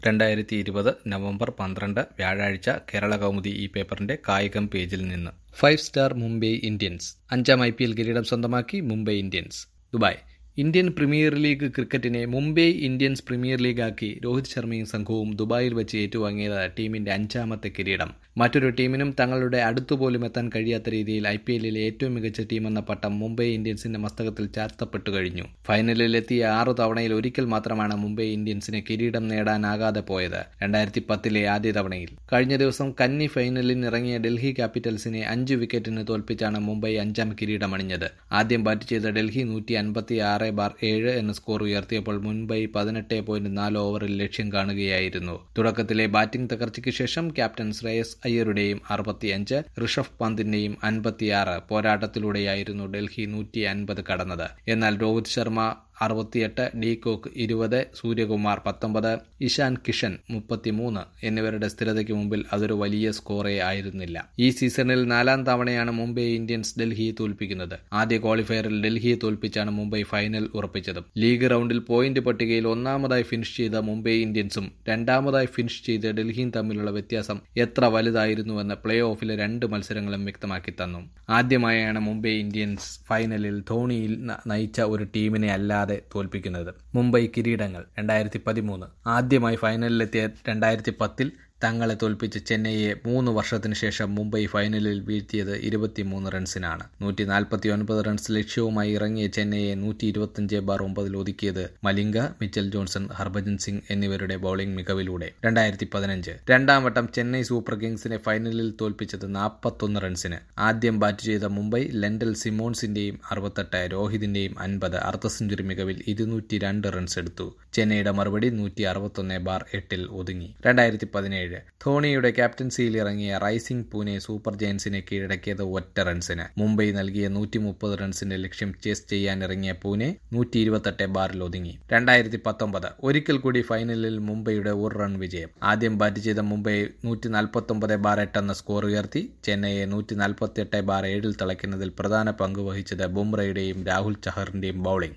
രണ്ടായിരത്തി ഇരുപത് നവംബർ പന്ത്രണ്ട് വ്യാഴാഴ്ച കേരള കൗമുദി ഈ പേപ്പറിന്റെ കായികം പേജിൽ നിന്ന് ഫൈവ് സ്റ്റാർ മുംബൈ ഇന്ത്യൻസ് അഞ്ചാം ഐ പി എൽ കിരീടം സ്വന്തമാക്കി Mumbai Indians Dubai Indian premier league ക്രിക്കറ്റിനെ മുംബൈ ഇന്ത്യൻസ് പ്രീമിയർ ലീഗാക്കി രോഹിത് ശർമ്മയും സംഘവും ദുബായിൽ വെച്ച് ഏറ്റുവാങ്ങിയത് ടീമിന്റെ അഞ്ചാമത്തെ കിരീടം മറ്റൊരു ടീമിനും തങ്ങളുടെ അടുത്തുപോലും എത്താൻ കഴിയാത്ത രീതിയിൽ ഐ പി എല്ലിലെ ഏറ്റവും മികച്ച ടീമെന്ന പട്ടം മുംബൈ ഇന്ത്യൻസിന്റെ മസ്തകത്തിൽ ചാർത്തപ്പെട്ടു കഴിഞ്ഞു ഫൈനലിലെത്തിയ ആറു തവണയിൽ ഒരിക്കൽ മാത്രമാണ് മുംബൈ ഇന്ത്യൻസിന് കിരീടം നേടാനാകാതെ പോയത് രണ്ടായിരത്തി പത്തിലെ ആദ്യ തവണയിൽ കഴിഞ്ഞ ദിവസം കന്നി ഫൈനലിൽ ഇറങ്ങിയ ഡൽഹി ക്യാപിറ്റൽസിനെ അഞ്ച് വിക്കറ്റിന് തോൽപ്പിച്ചാണ് മുംബൈ അഞ്ചാം കിരീടമണിഞ്ഞത് ആദ്യം ബാറ്റ് ചെയ്ത ഡൽഹി നൂറ്റി അൻപത്തി ആറ് ബാർ ഏഴ് എന്ന സ്കോർ ഉയർത്തിയപ്പോൾ മുംബൈ പതിനെട്ട് പോയിന്റ് നാല് ഓവറിൽ ലക്ഷ്യം കാണുകയായിരുന്നു തുടക്കത്തിലെ ബാറ്റിംഗ് തകർച്ചയ്ക്ക് ശേഷം ക്യാപ്റ്റൻ ശ്രേയസ് അയ്യരുടെയും അറുപത്തിയഞ്ച് ഋഷഭ് പന്തിന്റെയും അൻപത്തിയാറ് പോരാട്ടത്തിലൂടെയായിരുന്നു ഡൽഹി നൂറ്റി അൻപത് കടന്നത് എന്നാൽ രോഹിത് ശർമ്മ അറുപത്തിയെട്ട് ഡി കോക്ക് ഇരുപത് സൂര്യകുമാർ പത്തൊമ്പത് ഇഷാൻ കിഷൻ മുപ്പത്തിമൂന്ന് എന്നിവരുടെ സ്ഥിരതയ്ക്ക് മുമ്പിൽ അതൊരു വലിയ സ്കോറേ ആയിരുന്നില്ല ഈ സീസണിൽ നാലാം തവണയാണ് മുംബൈ ഇന്ത്യൻസ് ഡൽഹിയെ തോൽപ്പിക്കുന്നത് ആദ്യ ക്വാളിഫയറിൽ ഡൽഹിയെ തോൽപ്പിച്ചാണ് മുംബൈ ഫൈനൽ ഉറപ്പിച്ചത് ലീഗ് റൗണ്ടിൽ പോയിന്റ് പട്ടികയിൽ ഒന്നാമതായി ഫിനിഷ് ചെയ്ത മുംബൈ ഇന്ത്യൻസും രണ്ടാമതായി ഫിനിഷ് ചെയ്ത ഡൽഹിയും തമ്മിലുള്ള വ്യത്യാസം എത്ര വലുതായിരുന്നുവെന്ന് പ്ലേ ഓഫിലെ രണ്ട് മത്സരങ്ങളും വ്യക്തമാക്കി തന്നു ആദ്യമായാണ് മുംബൈ ഇന്ത്യൻസ് ഫൈനലിൽ ധോണിയിൽ നയിച്ച ഒരു ടീമിനെ അല്ലാതെ തോൽപ്പിക്കുന്നത് മുംബൈ കിരീടങ്ങൾ രണ്ടായിരത്തി പതിമൂന്ന് ആദ്യമായി ഫൈനലിലെത്തിയ രണ്ടായിരത്തി പത്തിൽ തങ്ങളെ തോൽപ്പിച്ച് ചെന്നൈയെ മൂന്ന് വർഷത്തിനു ശേഷം മുംബൈ ഫൈനലിൽ വീഴ്ത്തിയത് ഇരുപത്തിമൂന്ന് റൺസിനാണ് നൂറ്റി നാൽപ്പത്തി ഒൻപത് റൺസ് ലക്ഷ്യവുമായി ഇറങ്ങിയ ചെന്നൈയെ നൂറ്റി ഇരുപത്തിയഞ്ച് ബാർ ഒമ്പതിൽ ഒതുക്കിയത് മലിംഗ മിച്ചൽ ജോൺസൺ ഹർഭജൻ സിംഗ് എന്നിവരുടെ ബൌളിംഗ് മികവിലൂടെ രണ്ടായിരത്തി പതിനഞ്ച് രണ്ടാം വട്ടം ചെന്നൈ സൂപ്പർ കിങ്സിനെ ഫൈനലിൽ തോൽപ്പിച്ചത് നാൽപ്പത്തൊന്ന് റൺസിന് ആദ്യം ബാറ്റ് ചെയ്ത മുംബൈ ലെൻഡൽ സിമോൺസിന്റെയും അറുപത്തെട്ട് രോഹിതിന്റെയും അൻപത് അർദ്ധ സെഞ്ചുറി മികവിൽ ഇരുന്നൂറ്റി രണ്ട് റൺസ് എടുത്തു ചെന്നൈയുടെ മറുപടി നൂറ്റി അറുപത്തൊന്ന് ബാർ എട്ടിൽ ഒതുങ്ങി രണ്ടായിരത്തി പതിനേഴ് ധോണിയുടെ ക്യാപ്റ്റൻസിയിൽ ഇറങ്ങിയ റൈസിംഗ് പൂനെ സൂപ്പർ ജയൻസിനെ കീഴടക്കിയത് ഒറ്റ റൺസിന് മുംബൈ നൽകിയ നൂറ്റി മുപ്പത് റൺസിന്റെ ലക്ഷ്യം ചേസ് ചെയ്യാൻ ഇറങ്ങിയ പൂനെ നൂറ്റി ഇരുപത്തെട്ട് ബാറിൽ ഒതുങ്ങി രണ്ടായിരത്തി പത്തൊമ്പത് ഒരിക്കൽ കൂടി ഫൈനലിൽ മുംബൈയുടെ ഒരു റൺ വിജയം ആദ്യം ബാറ്റ് ചെയ്ത മുംബൈ നൂറ്റി നാൽപ്പത്തൊമ്പത് ബാർ എട്ട് എന്ന സ്കോർ ഉയർത്തി ചെന്നൈയെ നൂറ്റി നാൽപ്പത്തിയെട്ട് ബാർ ഏഴിൽ തിളയ്ക്കുന്നതിൽ പ്രധാന പങ്ക് വഹിച്ചത് ബുംറയുടെയും രാഹുൽ ചഹറിന്റെയും ബൌളിംഗ്